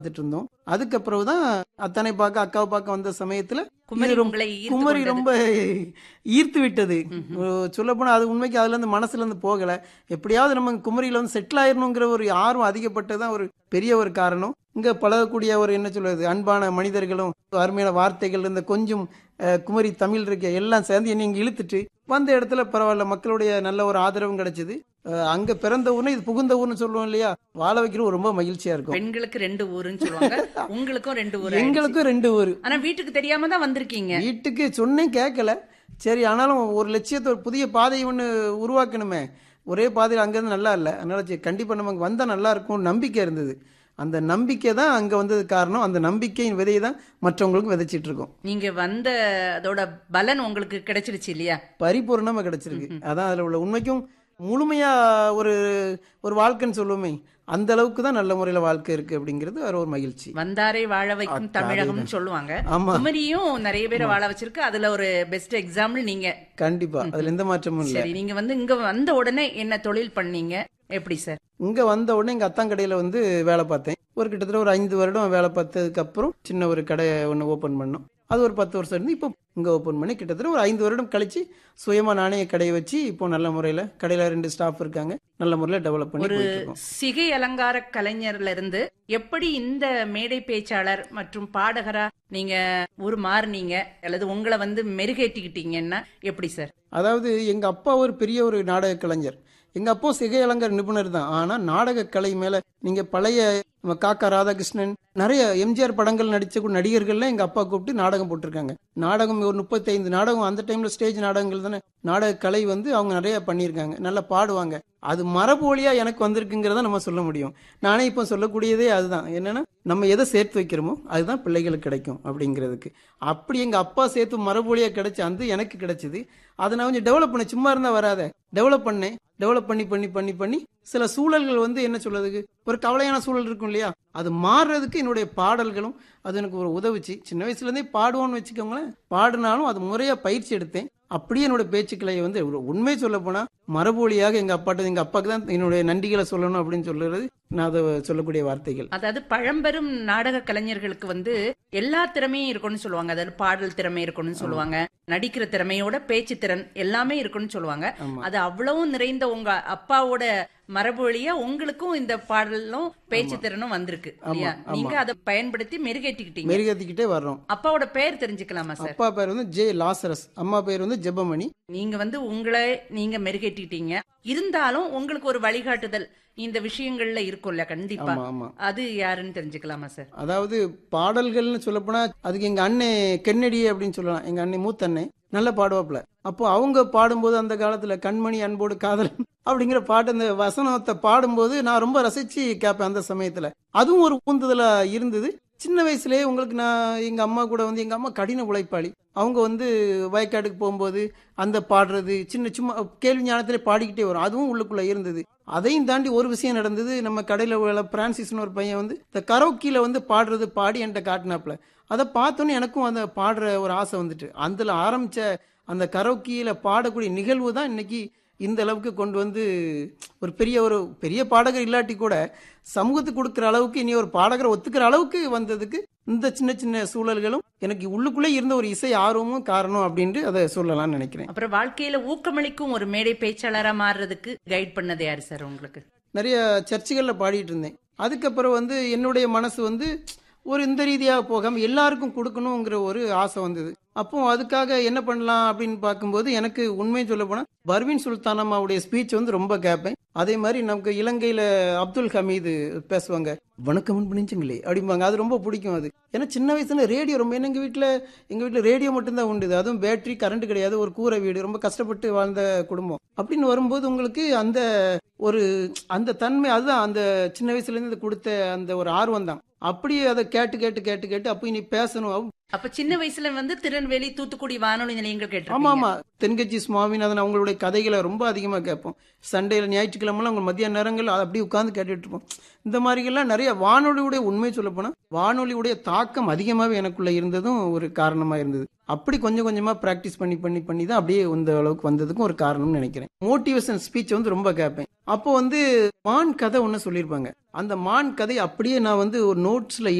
பார்த்துட்டு இருந்தோம் அதுக்கப்புறம் தான் அத்தனை பார்க்க அக்காவை பார்க்க வந்த சமயத்துல குமரி இது ரொம்ப- உங்களை ஈர்த்து குமரி கொண்டது. ரொம்ப ஈர்த்து விட்டது சொல்ல போனா அது உண்மைக்கு அதுல இருந்து மனசுல இருந்து போகல எப்படியாவது நம்ம குமரியில வந்து செட்டில் ஆயிரணுங்கிற ஒரு ஆர்வம் அதிகப்பட்டதான் ஒரு பெரிய ஒரு காரணம் இங்க பழகக்கூடிய ஒரு என்ன சொல்றது அன்பான மனிதர்களும் அருமையான வார்த்தைகள் இந்த கொஞ்சம் அஹ், குமரி தமிழ் இருக்க எல்லாம் சேர்ந்து என்னை இங்க இழுத்துட்டு வந்த இடத்துல பரவாயில்ல மக்களுடைய நல்ல ஒரு ஆதரவும் கிடைச்சது அஹ், அங்க பிறந்த ஊர்னு இது புகுந்த ஊர்னு சொல்லுவோம் இல்லையா வாழ வைக்கிறது ரொம்ப மகிழ்ச்சியா இருக்கும் பெண்களுக்கு ரெண்டு ஊருன்னு சொல்லுவாங்க உங்களுக்கும் ரெண்டு ஊர் ஆயிடுச்சு. எங்களுக்கும் ரெண்டு ஊர் ஆனா வீட்டுக்கு தெரியாம தான் வந்திருக்கீங்க வீட்டுக்கு சொன்னேன் கேட்கல சரி ஆனாலும் ஒரு லட்சியத்தை ஒரு புதிய பாதையை ஒன்று உருவாக்கணுமே ஒரே பாதையில் அங்கேருந்து நல்லா இல்லை அதனால சரி கண்டிப்பாக நமக்கு வந்தால் நல்லா இருக்கும் நம்பிக்கை இருந்தது அந்த நம்பிக்கை தான் அங்கே வந்தது காரணம் அந்த நம்பிக்கையின் விதையை தான் மற்றவங்களுக்கு விதைச்சிட்டு இருக்கோம் நீங்க வந்த அதோட பலன் உங்களுக்கு கிடைச்சிருச்சு இல்லையா பரிபூர்ணமாக கிடைச்சிருக்கு அதான் அதில் உள்ள உண்மைக்கும் முழுமையா ஒரு ஒரு வாழ்க்கைன்னு சொல்லுவோமே அந்த அளவுக்கு தான் நல்ல முறையில் வாழ்க்கை இருக்கு அப்படிங்கிறது வேற ஒரு மகிழ்ச்சி வந்தாரை வாழ வைக்கும் அக்கா, தமிழகம்னு சொல்லுவாங்க ஆமா குமரியும் நிறைய பேரை வாழ வச்சிருக்கு அதுல ஒரு பெஸ்ட் எக்ஸாம்பிள் நீங்க கண்டிப்பா அதுல எந்த மாற்றமும் இல்லை சரி நீங்க வந்து இங்க வந்த உடனே என்ன தொழில் பண்ணீங்க எப்படி சார் இங்க வந்த உடனே எங்க அத்தான் கடையில வந்து வேலை பார்த்தேன் ஒரு கிட்டத்தட்ட ஒரு ஐந்து வருடம் வேலை பார்த்ததுக்கு அப்புறம் சின்ன ஒரு கடை ஒன்று ஓபன் பண்ணோம் அது ஒரு பத்து வருஷம் இருந்து இப்போ இங்க ஓபன் பண்ணி கிட்டத்தட்ட ஒரு ஐந்து வருடம் கழிச்சு சுயமா நானே கடையை வச்சு இப்போ நல்ல முறையில கடையில ரெண்டு ஸ்டாஃப் இருக்காங்க நல்ல முறையில டெவலப் பண்ணி போயிட்டு இருக்கோம் சிகை அலங்கார கலைஞர்ல இருந்து எப்படி இந்த மேடை பேச்சாளர் மற்றும் பாடகரா நீங்க ஒரு மாறுனீங்க அல்லது உங்களை வந்து மெருகேற்றிக்கிட்டீங்கன்னா எப்படி சார் அதாவது எங்க அப்பா ஒரு பெரிய ஒரு நாடக கலைஞர் எங்க அப்பா சிகை அலங்கார நிபுணர் தான் ஆனா நாடக கலை மேல நீங்க பழைய நம்ம காக்கா ராதாகிருஷ்ணன் நிறைய எம்ஜிஆர் படங்கள் நடிச்ச கூட நடிகர்கள்லாம் எங்க அப்பா கூப்பிட்டு நாடகம் போட்டிருக்காங்க நாடகம் ஒரு முப்பத்தைந்து நாடகம் அந்த டைம்ல ஸ்டேஜ் நாடகங்கள் தானே நாடக கலை வந்து அவங்க நிறைய பண்ணியிருக்காங்க நல்லா பாடுவாங்க அது மரபு வழியா எனக்கு வந்திருக்குங்கிறத நம்ம சொல்ல முடியும் நானே இப்போ சொல்லக்கூடியதே அதுதான் என்னன்னா நம்ம எதை சேர்த்து வைக்கிறோமோ அதுதான் பிள்ளைகளுக்கு கிடைக்கும் அப்படிங்கிறதுக்கு அப்படி எங்க அப்பா சேர்த்து மரபு வழியா கிடைச்ச அந்த எனக்கு கிடைச்சது அதை நான் கொஞ்சம் டெவலப் பண்ண சும்மா இருந்தா வராத டெவலப் பண்ணேன் டெவலப் பண்ணி பண்ணி பண்ணி பண்ணி சில சூழல்கள் வந்து என்ன சொல்றதுக்கு ஒரு கவலையான சூழல் இருக்கும் இல்லையா அது மாறுறதுக்கு என்னுடைய பாடல்களும் அது எனக்கு ஒரு உதவுச்சு சின்ன வயசுல இருந்தே பாடுவோன்னு வச்சுக்கோங்களேன் பாடினாலும் அது முறையா பயிற்சி எடுத்தேன் அப்படியே என்னோட பேச்சுக்களை வந்து ஒரு உண்மை சொல்ல போனா மரபொழியாக எங்க அப்பாட்ட எங்க அப்பாக்கு தான் என்னுடைய நன்றிகளை சொல்லணும் அப்படின்னு சொல்லுறது நான் அதை சொல்லக்கூடிய வார்த்தைகள் அதாவது பழம்பெரும் நாடக கலைஞர்களுக்கு வந்து எல்லா திறமையும் இருக்கும்னு சொல்லுவாங்க அதாவது பாடல் திறமை இருக்கும்னு சொல்லுவாங்க நடிக்கிற திறமையோட பேச்சு திறன் எல்லாமே இருக்கும்னு சொல்லுவாங்க ஆமா அது அவ்வளவும் நிறைந்த உங்க அப்பாவோட மரபு வழியா உங்களுக்கும் இந்த பாடலும் பேச்சு திறனும் வந்திருக்கு இல்லையா ஆமா. நீங்க அதை பயன்படுத்தி மெருகேற்றிக்கிட்டீங்க மெருகேத்திக்கிட்டே வர்றோம் அப்பாவோட பெயர் தெரிஞ்சுக்கலாமா சார் அப்பா பேர் வந்து ஜே லாசரஸ் அம்மா பேர் வந்து ஜெபமணி நீங்க வந்து உங்களை நீங்க மெருகேற்றிட்டீங்க இருந்தாலும் உங்களுக்கு ஒரு வழிகாட்டுதல் இந்த விஷயங்கள்ல இருக்கும்ல கண்டிப்பா ஆமா ஆமா அது யாருன்னு தெரிஞ்சுக்கலாமா சார் அதாவது பாடல்கள்னு சொல்லப்போனா அதுக்கு எங்க அண்ணே கென்னடி அப்படின்னு சொல்லலாம் எங்க அண்ணே மூத்த அண்ணே நல்லா பாடுவாப்புல அப்போ அவங்க பாடும்போது அந்த காலத்துல கண்மணி அன்போடு காதல் அப்படிங்கிற பாட்டு அந்த வசனத்தை பாடும்போது நான் ரொம்ப ரசிச்சு கேட்பேன் அந்த சமயத்துல அதுவும் ஒரு ஊந்துதலா இருந்தது சின்ன வயசுலயே உங்களுக்கு நான் எங்க அம்மா கூட வந்து எங்க அம்மா கடின உழைப்பாளி அவங்க வந்து வயக்காட்டுக்கு போகும்போது அந்த பாடுறது சின்ன சும்மா கேள்வி ஞானத்திலே பாடிக்கிட்டே வரும் அதுவும் உள்ளுக்குள்ள இருந்தது அதையும் தாண்டி ஒரு விஷயம் நடந்தது நம்ம கடையில் உள்ள பிரான்சிஸ்னு ஒரு பையன் வந்து இந்த கரோக்கியில் வந்து பாடுறது பாடி என்கிட்ட காட்டினாப்புல அதை பார்த்தோன்னே எனக்கும் அந்த பாடுற ஒரு ஆசை வந்துட்டு அதில் ஆரம்பிச்ச அந்த கரோக்கியில் பாடக்கூடிய நிகழ்வு தான் இன்னைக்கு இந்த அளவுக்கு கொண்டு வந்து ஒரு பெரிய ஒரு பெரிய பாடகர் இல்லாட்டி கூட சமூகத்துக்கு கொடுக்குற அளவுக்கு இனி ஒரு பாடகரை ஒத்துக்கிற அளவுக்கு வந்ததுக்கு இந்த சின்ன சின்ன சூழல்களும் எனக்கு உள்ளுக்குள்ளே இருந்த ஒரு இசை ஆர்வமும் காரணம் அப்படின்ட்டு அதை சொல்லலாம்னு நினைக்கிறேன் அப்புறம் வாழ்க்கையில ஊக்கமளிக்கும் ஒரு மேடை பேச்சாளரா மாறுறதுக்கு கைட் பண்ணது யாரு சார் உங்களுக்கு நிறைய சர்ச்சுகளில் பாடிட்டு இருந்தேன் அதுக்கப்புறம் வந்து என்னுடைய மனசு வந்து ஒரு இந்த ரீதியாக போகாமல் எல்லாருக்கும் கொடுக்கணுங்கிற ஒரு ஆசை வந்தது அப்போ அதுக்காக என்ன பண்ணலாம் அப்படின்னு பார்க்கும்போது எனக்கு உண்மையை சொல்ல போனால் பர்வீன் சுல்தான் அம்மாவுடைய ஸ்பீச் வந்து ரொம்ப கேட்பேன் அதே மாதிரி நமக்கு இலங்கையில் அப்துல் ஹமீது பேசுவாங்க வணக்கம் பண்ணிச்சுங்களே அப்படிம்பாங்க அது ரொம்ப பிடிக்கும் அது ஏன்னா சின்ன வயசுல ரேடியோ ரொம்ப ஏன்னா எங்கள் வீட்டில் எங்கள் வீட்டில் ரேடியோ மட்டும்தான் உண்டு அதுவும் பேட்டரி கரண்ட் கிடையாது ஒரு கூரை வீடு ரொம்ப கஷ்டப்பட்டு வாழ்ந்த குடும்பம் அப்படின்னு வரும்போது உங்களுக்கு அந்த ஒரு அந்த தன்மை அதுதான் அந்த சின்ன வயசுல இருந்து கொடுத்த அந்த ஒரு ஆர்வம் தான் அப்படியே அதை கேட்டு கேட்டு கேட்டு கேட்டு அப்போ நீ பேசணும் அப்ப சின்ன வயசுல வந்து திருநெல்வேலி தூத்துக்குடி வானொலி நிலையங்கள் ஆமா கேட்டிருப்பீங்க ஆமா தென்கட்சி சுவாமிநாதன் அவங்களுடைய கதைகளை ரொம்ப அதிகமா கேட்போம் சண்டேல ஞாயிற்றுக்கிழமெல்லாம் அவங்க மதிய நேரங்கள் அதை அப்படியே உட்கார்ந்து கேட்டுட்டு இருப்போம் இந்த மாதிரிலாம் நிறைய வானொலியுடைய உண்மை சொல்ல போனா வானொலியுடைய தாக்கம் அதிகமாகவே எனக்குள்ள இருந்ததும் ஒரு காரணமா இருந்தது அப்படி கொஞ்சம் கொஞ்சமா பிராக்டிஸ் பண்ணி பண்ணி பண்ணி தான் அப்படியே இந்த அளவுக்கு வந்ததுக்கும் ஒரு காரணம்னு நினைக்கிறேன் மோட்டிவேஷன் ஸ்பீச் வந்து ரொம்ப கேட்பேன் அப்போ வந்து மான் கதை ஒன்று சொல்லியிருப்பாங்க அந்த மான் கதை அப்படியே நான் வந்து ஒரு நோட்ஸ்ல